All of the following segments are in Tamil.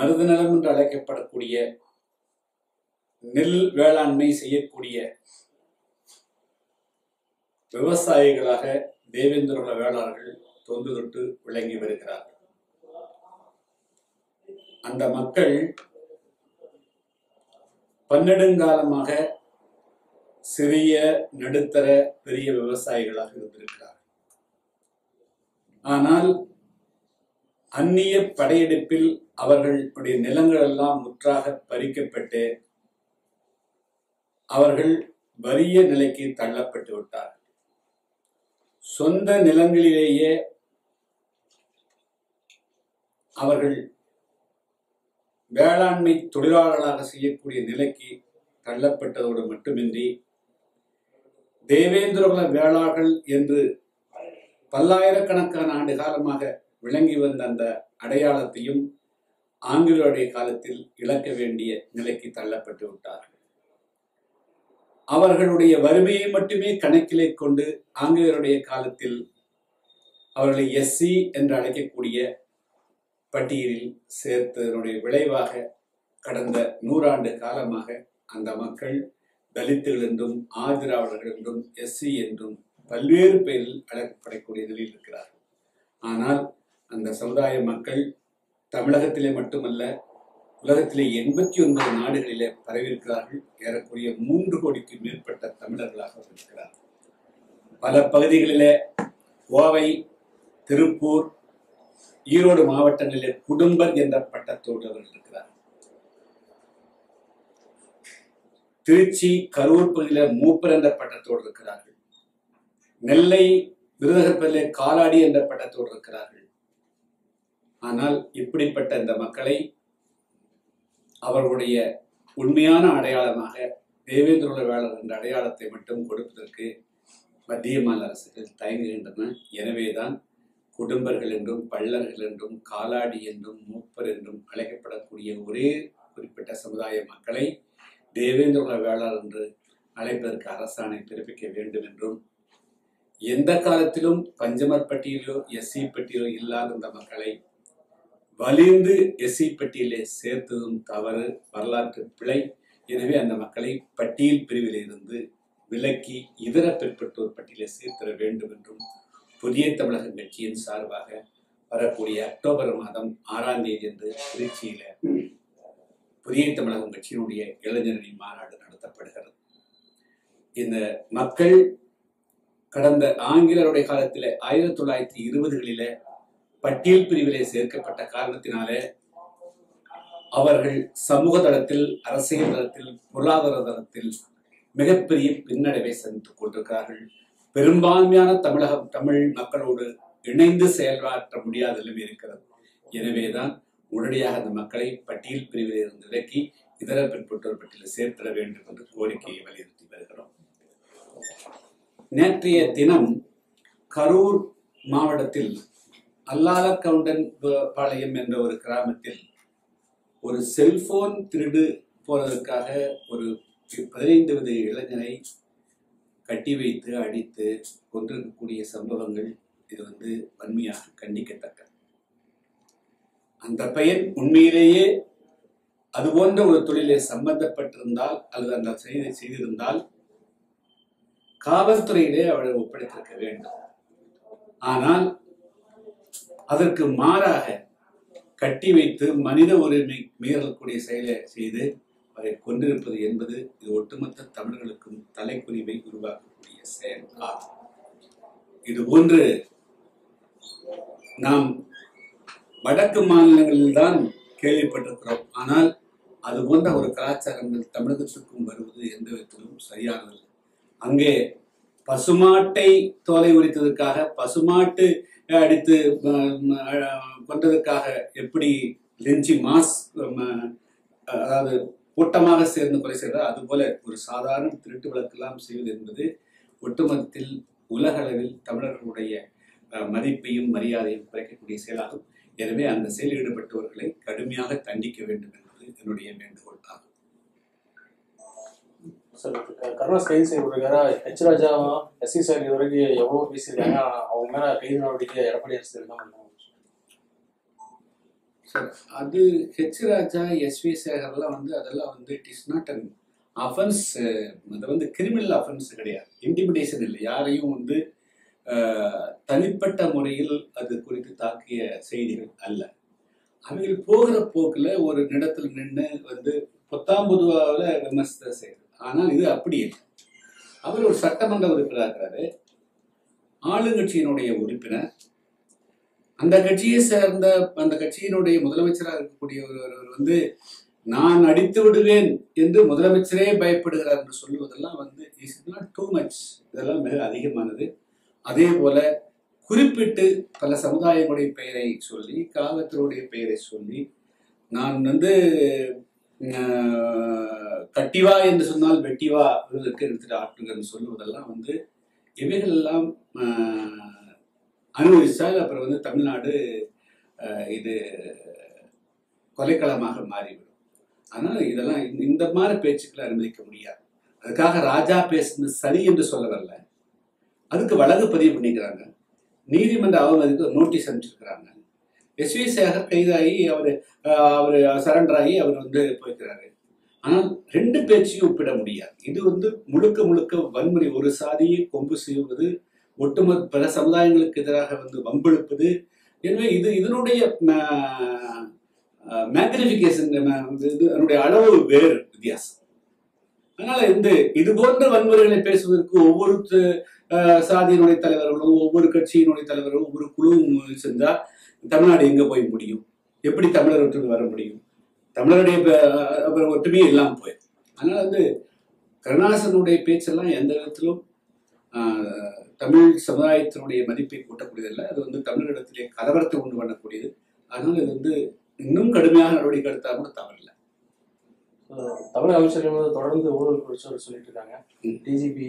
மருது நிலம் என்று அழைக்கப்படக்கூடிய நெல் வேளாண்மை செய்யக்கூடிய விவசாயிகளாக தேவேந்திர வேளாளர்கள் தொன்று தொட்டு விளங்கி வருகிறார்கள் அந்த மக்கள் பன்னெடுங்காலமாக சிறிய நடுத்தர பெரிய விவசாயிகளாக இருந்திருக்கிறார்கள் ஆனால் அந்நிய படையெடுப்பில் அவர்களுடைய நிலங்கள் எல்லாம் முற்றாக பறிக்கப்பட்டு அவர்கள் வறிய நிலைக்கு தள்ளப்பட்டு விட்டார் சொந்த நிலங்களிலேயே அவர்கள் வேளாண்மை தொழிலாளர்களாக செய்யக்கூடிய நிலைக்கு தள்ளப்பட்டதோடு மட்டுமின்றி தேவேந்திரகுல வேளாளர்கள் என்று பல்லாயிரக்கணக்கான ஆண்டு காலமாக விளங்கி வந்த அந்த அடையாளத்தையும் ஆங்கிலேயருடைய காலத்தில் இழக்க வேண்டிய நிலைக்கு தள்ளப்பட்டு விட்டார்கள் அவர்களுடைய வறுமையை மட்டுமே கணக்கிலே கொண்டு ஆங்கிலேயருடைய காலத்தில் அவர்களை எஸ்சி என்று அழைக்கக்கூடிய பட்டியலில் சேர்த்ததனுடைய விளைவாக கடந்த நூறாண்டு காலமாக அந்த மக்கள் தலித்துகள் என்றும் ஆதிராவிடர்கள் என்றும் எஸ்சி என்றும் பல்வேறு பெயரில் அழைக்கப்படக்கூடிய நிலையில் இருக்கிறார்கள் ஆனால் அந்த சமுதாய மக்கள் தமிழகத்திலே மட்டுமல்ல உலகத்திலே எண்பத்தி ஒன்பது நாடுகளிலே பரவியிருக்கிறார்கள் ஏறக்குறைய மூன்று கோடிக்கு மேற்பட்ட தமிழர்களாக இருக்கிறார்கள் பல பகுதிகளிலே கோவை திருப்பூர் ஈரோடு மாவட்டங்களிலே குடும்பர் என்ற பட்டத்தோடு அவர்கள் இருக்கிறார் திருச்சி கரூர் பகுதியில மூப்பர் என்ற பட்டத்தோடு இருக்கிறார்கள் நெல்லை விருதுநகர்பதிலே காலாடி என்ற பட்டத்தோடு இருக்கிறார்கள் ஆனால் இப்படிப்பட்ட இந்த மக்களை அவர்களுடைய உண்மையான அடையாளமாக தேவேந்திர வேளர் என்ற அடையாளத்தை மட்டும் கொடுப்பதற்கு மத்திய மாநில அரசுகள் தயங்குகின்றன எனவேதான் குடும்பர்கள் என்றும் பள்ளர்கள் என்றும் காலாடி என்றும் மூப்பர் என்றும் அழைக்கப்படக்கூடிய ஒரே குறிப்பிட்ட சமுதாய மக்களை தேவேந்திர வேளாளர் என்று அழைப்பதற்கு அரசாணை பிறப்பிக்க வேண்டும் என்றும் எந்த காலத்திலும் பஞ்சமர் பட்டியலோ எஸ்சி பட்டியலோ இல்லாத இந்த மக்களை வலிந்து எஸ்சி பட்டியலை சேர்த்ததும் தவறு வரலாற்று பிழை எனவே அந்த மக்களை பட்டியல் பிரிவில் இருந்து விலக்கி இதர பிற்பட்டோர் பட்டியலை சேர்த்திட வேண்டும் என்றும் புதிய தமிழகம் கட்சியின் சார்பாக வரக்கூடிய அக்டோபர் மாதம் ஆறாம் தேதி என்று திருச்சியில புதிய தமிழகம் கட்சியினுடைய இளைஞரணி மாநாடு நடத்தப்படுகிறது இந்த மக்கள் கடந்த ஆங்கிலருடைய காலத்தில் ஆயிரத்தி தொள்ளாயிரத்தி இருபதுகளில பட்டியல் பிரிவிலே சேர்க்கப்பட்ட காரணத்தினாலே அவர்கள் சமூக தளத்தில் அரசியல் தளத்தில் பொருளாதார தளத்தில் மிகப்பெரிய பின்னடைவை சந்தித்துக் கொண்டிருக்கிறார்கள் பெரும்பான்மையான தமிழகம் தமிழ் மக்களோடு இணைந்து செயல்பாற்ற முடியாத நிலைமை இருக்கிறது எனவேதான் உடனடியாக அந்த மக்களை பட்டியல் பிரிவில் இருந்து விலக்கி இதர பிற்பட்டோர் பட்டியலில் சேர்த்திட வேண்டும் என்று கோரிக்கையை வலியுறுத்தி வருகிறோம் நேற்றைய தினம் கரூர் மாவட்டத்தில் அல்லால கவுண்டன் பாளையம் என்ற ஒரு கிராமத்தில் ஒரு செல்போன் திருடு போனதற்காக ஒரு பதினைந்து வயது இளைஞனை கட்டி வைத்து அடித்து கொண்டிருக்கக்கூடிய சம்பவங்கள் இது வந்து வன்மையாக கண்டிக்கத்தக்கது அந்த பையன் உண்மையிலேயே அது போன்ற ஒரு தொழிலை சம்பந்தப்பட்டிருந்தால் அல்லது அந்த செய்தி செய்திருந்தால் காவல்துறையிலே அவளை ஒப்படைத்திருக்க வேண்டும் ஆனால் அதற்கு மாறாக கட்டி வைத்து மனித உரிமை மீறக்கூடிய செயலை செய்து அவரை கொண்டிருப்பது என்பது இது ஒட்டுமொத்த தமிழர்களுக்கும் தலைக்குறிவை உருவாக்கக்கூடிய செயல் ஆகும் இது போன்று நாம் வடக்கு மாநிலங்களில் தான் கேள்விப்பட்டிருக்கிறோம் ஆனால் அது போன்ற ஒரு கலாச்சாரங்கள் தமிழகத்திற்கும் வருவது எந்த விதத்திலும் சரியானதல்ல அங்கே பசுமாட்டை தோலை உரித்ததற்காக பசுமாட்டு அடித்து கொண்டதற்காக எப்படி லெஞ்சி மாஸ் அதாவது கூட்டமாக சேர்ந்து கொலை செய்கிறார் அதுபோல ஒரு சாதாரண திருட்டு வழக்கெல்லாம் செய்வது என்பது ஒட்டுமொத்தத்தில் உலக அளவில் தமிழர்களுடைய மதிப்பையும் மரியாதையும் குறைக்கக்கூடிய செயலாகும் எனவே அந்த செயலில் ஈடுபட்டவர்களை கடுமையாக தண்டிக்க வேண்டும் என்பது என்னுடைய வேண்டுகோள் ஆகும் சார் கருணாஸ் கைது செய்யப்பட்டிருக்காரா ஹெச் ராஜா எஸ்சி சார் இது வரைக்கும் எவ்வளோ பேசியிருக்காங்க அவங்க மேல கைது நடவடிக்கை எடப்பாடி அரசு எடுக்காம இருக்காங்க சார் அது ஹெச் ராஜா எஸ் வி சேகர்லாம் வந்து அதெல்லாம் வந்து it is not an offence அது வந்து கிரிமினல் அஃபென்ஸ் கிடையாது இன்டிமிடேஷன் இல்லை யாரையும் வந்து அஹ், தனிப்பட்ட முறையில் அது குறித்து தாக்கிய செய்திகள் அல்ல அவங்க போகிற போக்கில் ஒரு இடத்துல நின்று வந்து பொத்தாம் பொதுவாவில் விமர்சனம் செய்யுது ஆனால் இது அப்படி இல்லை அவர் ஒரு சட்டமன்ற உறுப்பினராக இருக்கிறாரு ஆளுங்கட்சியினுடைய உறுப்பினர் அந்த கட்சியை சேர்ந்த அந்த கட்சியினுடைய முதலமைச்சராக இருக்கக்கூடிய ஒருவர் வந்து நான் அடித்து விடுவேன் என்று முதலமைச்சரே பயப்படுகிறார் என்று சொல்லுவதெல்லாம் வந்து இஸ் நாட் டூ மச் இதெல்லாம் மிக அதிகமானது அதே போல குறிப்பிட்டு பல சமுதாயங்களுடைய பெயரை சொல்லி காவல்துறையுடைய பெயரை சொல்லி நான் வந்து அஹ், கட்டிவா என்று சொன்னால் வெட்டிவா விருதுக்கு எடுத்துட்டு ஆட்டுங்கன்னு சொல்லுவதெல்லாம் வந்து இவைகள் எல்லாம் அஹ், அனுபவித்தால் அப்புறம் வந்து தமிழ்நாடு அஹ், இது கொலைக்களமாக மாறிவிடும் அதனால இதெல்லாம் இந்த- இந்த மாதிரி பேச்சுக்களை அனுமதிக்க முடியாது அதுக்காக ராஜா பேசுனது சரி என்று சொல்ல வரல அதுக்கு வழக்கு பதிவு பண்ணிக்கிறாங்க நீதிமன்ற அவமதிக்கு ஒரு நோட்டீஸ் அனுப்பிச்சிருக்கிறாங்க எஸ் வி சேகர் கைதாகி அவர் அவர் சரண்டர் ஆகி அவர் வந்து போய்க்கிறாரு ஆனால் ரெண்டு பேச்சையும் ஒப்பிட முடியாது இது வந்து முழுக்க முழுக்க வன்முறை ஒரு சாதியை கொம்பு செய்வது ஒட்டுமொத்த பல சமுதாயங்களுக்கு எதிராக வந்து வம்பிழுப்பது எனவே இது இதனுடைய மேக்னிஃபிகேஷன் அதனுடைய அளவு வேறு வித்தியாசம் அதனால இந்த இது போன்ற வன்முறைகளை பேசுவதற்கு ஒவ்வொரு த- அஹ், சாதியினுடைய தலைவர்களும் ஒவ்வொரு கட்சியினுடைய தலைவர்களும் ஒவ்வொரு குழுவும் செஞ்சா தமிழ்நாடு எங்க போய் முடியும் எப்படி தமிழர் ஒற்றுமை வர முடியும் தமிழருடைய ப- அப்புறம் ஒற்றுமையே இல்லாமல் போயிடும் அதனால வந்து கருணாசனுடைய பேச்செல்லாம் எந்த விதத்திலும் ஆஹ், தமிழ் சமுதாயத்தினுடைய மதிப்பை கூட்டக்கூடியதல்ல அது வந்து தமிழரிடத்திலே கலவரத்தை உண்டு பண்ணக்கூடியது அதனால இது வந்து இன்னும் கடுமையாக நடவடிக்கை எடுத்தால் கூட தவறில்லை அஹ் தமிழக அமைச்சர்கள் வந்து தொடர்ந்து ஊழல் குறித்து அவர் சொல்லிட்டு இருக்காங்க ம். டிஜிபி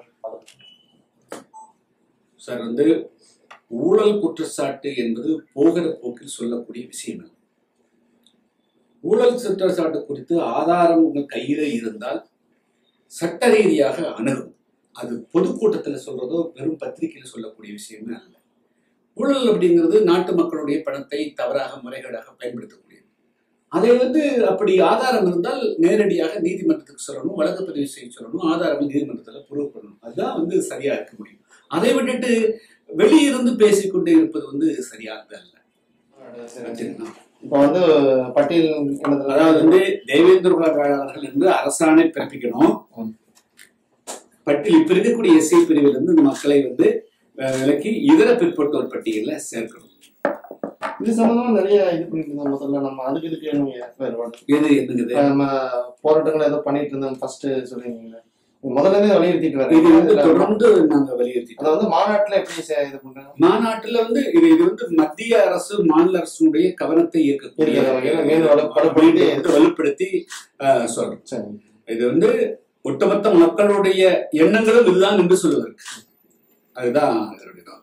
சார் வந்து ஊழல் குற்றச்சாட்டு என்பது போகிற போக்கில் சொல்லக்கூடிய விஷயம் அல்ல. ஊழல் குற்றச்சாட்டு குறித்து ஆதாரம் உங்கள் கையில இருந்தால் சட்ட ரீதியாக அணுகும் அது பொதுக்கூட்டத்தில் சொல்றதோ வெறும் பத்திரிகையில் சொல்லக்கூடிய விஷயமே அல்ல ஊழல் அப்படிங்கிறது நாட்டு மக்களுடைய பணத்தை தவறாக முறைகேடாக பயன்படுத்தக்கூடியது அதை வந்து அப்படி ஆதாரம் இருந்தால் நேரடியாக நீதிமன்றத்துக்கு சொல்லணும் வழக்கு பதிவு செய்ய சொல்லணும் ஆதாரம் நீதிமன்றத்தில் ப்ரூவ் பண்ணணும் அதுதான் வந்து சரியா இருக்க முடியும் அதை விட்டுட்டு வெளியிருந்து பேசிக்கொண்டே இருப்பது வந்து சரியானது அல்ல வச்சுக்கணும். இப்போ வந்து பட்டியல் இனத்துல அதாவது வந்து தேவேந்திர குல வேளாளர்கள் என்று அரசாணை பிறப்பிக்கணும் ம். பட்டியல் இப்ப இருக்கக்கூடிய எஸ்ஐ பிரிவில் இருந்து இந்த மக்களை வந்து அஹ், விலக்கி இதர பிற்பட்டோர் பட்டியல சேர்க்கணும் இது சம்பந்தமா நிறைய இது பண்ணிட்டு இருந்தோம் முதல்ல நம்ம அதுக்கு இதுக்கு என்ன வேறுபாடு எது என்னங்குது இப்ப நம்ம போராட்டங்கள் ஏதோ பண்ணிட்டு இருந்தோம் ஃபர்ஸ்ட் சொல்றீங்களே முதல்ல இருந்தே வலியுறுத்திட்டு இது வந்து வரேன் தொடர்ந்து நாங்க வலியுறுத்திட்டோம் அதை வந்து மாநாட்டுல எப்படி செ- இது பண்றாங்க மாநாட்டுல வந்து இது இது வந்து மத்திய அரசு மாநில அரசுடைய கவனத்தை ஈர்க்கக்கூடிய ஈர்க்கிற வகையில மேலும் வலு- வலுப்படுத்தி- வந்து வலுப்படுத்தி அஹ், சொல்றோம் சரி இது வந்து ஒட்டுமொத்த மக்களுடைய எண்ணங்களும் இதுதான் என்று சொல்வதற்கு அதுதான் இதனுடைய நோக்கம்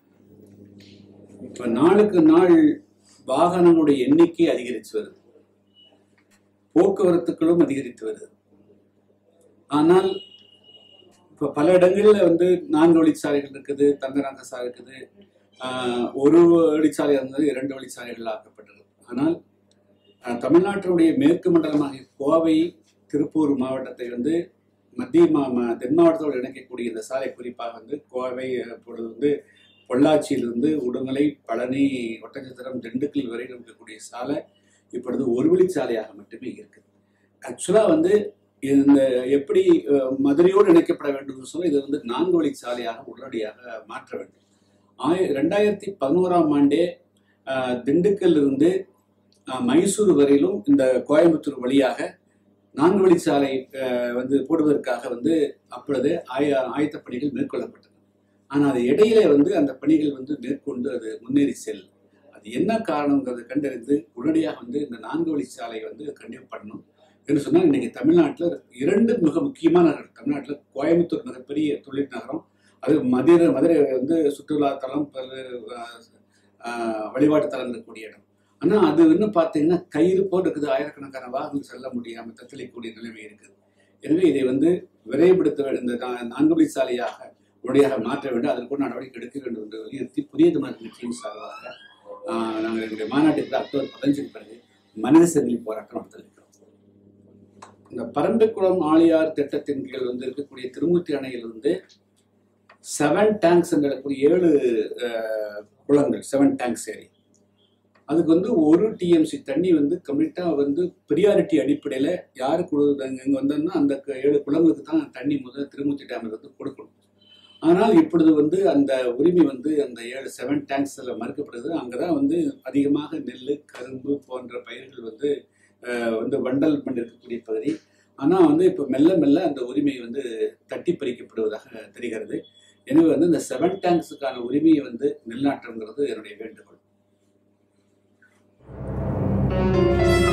இப்ப நாளுக்கு நாள் வாகனங்களுடைய எண்ணிக்கை அதிகரித்து வருது போக்குவரத்துக்களும் அதிகரித்து வருது ஆனால் இப்ப பல இடங்கள்ல வந்து நான்கு வழிச்சாலைகள் இருக்குது தங்கரங்க சாலை இருக்குது ஆஹ், ஒரு வழிச்சாலை இருந்தது இரண்டு வழிச்சாலைகள் ஆக்கப்பட்டது ஆனால் ஆஹ், தமிழ்நாட்டினுடைய மேற்கு மண்டலமாக கோவை திருப்பூர் மாவட்டத்தை வந்து மத்திய மா ம- தென் மாவட்டத்தோடு இணைக்கக்கூடிய இந்த சாலை குறிப்பாக வந்து கோவை இப்பொழுது வந்து பொள்ளாச்சியிலிருந்து உடுமலை பழனி ஒட்டச்சத்திரம் திண்டுக்கல் வரை இருக்கக்கூடிய சாலை இப்பொழுது ஒரு வழிச்சாலையாக மட்டுமே இருக்குது ஆக்சுவலாக வந்து இந்த எப்படி அஹ், மதுரையோடு இணைக்கப்பட வேண்டும் சொல்ல இது வந்து நான்கு வழிச்சாலையாக உடனடியாக மாற்ற வேண்டும் ஆய ரெண்டாயிரத்தி பதினோராம் ஆண்டே அஹ், திண்டுக்கல் இருந்து அஹ், மைசூர் வரையிலும் இந்த கோயம்புத்தூர் வழியாக நான்கு வழிச்சாலை அஹ், வந்து போடுவதற்காக வந்து அப்பொழுது ஆய ஆயத்த பணிகள் மேற்கொள்ளப்பட்டது ஆனால் அது இடையிலே வந்து அந்த பணிகள் வந்து மேற்கொண்டு அது முன்னேறி செல்லும் அது என்ன காரணங்கிறத கண்டறிந்து உடனடியாக வந்து இந்த நான்கு வழிச்சாலை வந்து கண்டிப்பாக பண்ணணும் என்று சொன்னால் இன்னைக்கு தமிழ்நாட்டில் இரண்டு மிக முக்கியமான நகரம் தமிழ்நாட்டில் கோயம்புத்தூர் மிகப்பெரிய தொழில் நகரம் அது மதுரை மதுரை வந்து சுற்றுலா தலம் பல்வேறு ஆஹ், ஆஹ், வழிபாட்டு தலம் இருக்கக்கூடிய இடம் ஆனால் அது இன்னும் பார்த்தீங்கன்னா கயிறு போல் இருக்குது ஆயிரக்கணக்கான வாகனம் செல்ல முடியாமல் தத்தளிக்கக்கூடிய நிலைமை இருக்குது எனவே இதை வந்து விரைவுபடுத்த வேண்டும் இந்த நா- நான்கு வழி சாலையாக உடனடியாக மாற்ற வேண்டும் அதற்கு நடவடிக்கை எடுக்க வேண்டும் என்று வலியுறுத்தி புதிய தமிழக கட்சியின் சார்பாக ஆஹ், நாங்கள் எங்களுடைய மாநாட்டுக்கு அக்டோபர் பதினஞ்சுக்கு பிறகு மனித சங்கிலி போராட்டம் நடத்திருக்கிறோம் இந்த பரம்பிக்குளம் ஆழியார் திட்டத்தின் கீழ் வந்து இருக்கக்கூடிய திருமூர்த்தி அணையில் வந்து செவன் டேங்க்ஸ் என்கூடிய ஏழு அஹ், குளங்கள் செவன் டேங்க்ஸ் ஏரி அதுக்கு வந்து ஒரு டிஎம்சி தண்ணி வந்து கம்ப்ளீட்டாக வந்து ப்ரியாரிட்டி அடிப்படையில் யாருக்கு கொடுக்குறாங்க இங்கே வந்தோம்னா அந்த க- ஏழு குளங்களுக்கு தான் தண்ணி முதல் திருமூர்த்தி டேமில் வந்து கொடுக்கணும் ஆனால் இப்பொழுது வந்து அந்த உரிமை வந்து அந்த ஏழு செவன் டேங்க்ஸில் மறுக்கப்படுது அங்கே தான் வந்து அதிகமாக நெல் கரும்பு போன்ற பயிர்கள் வந்து அஹ், வந்து வண்டல் மண் இருக்கக்கூடிய பகுதி ஆனால் வந்து இப்போ மெல்ல மெல்ல அந்த உரிமை வந்து தட்டி பறிக்கப்படுவதாக தெரிகிறது எனவே வந்து இந்த செவன் டேங்க்ஸுக்கான உரிமையை வந்து நிலநாட்டங்கிறது என்னுடைய வேண்டுகோள்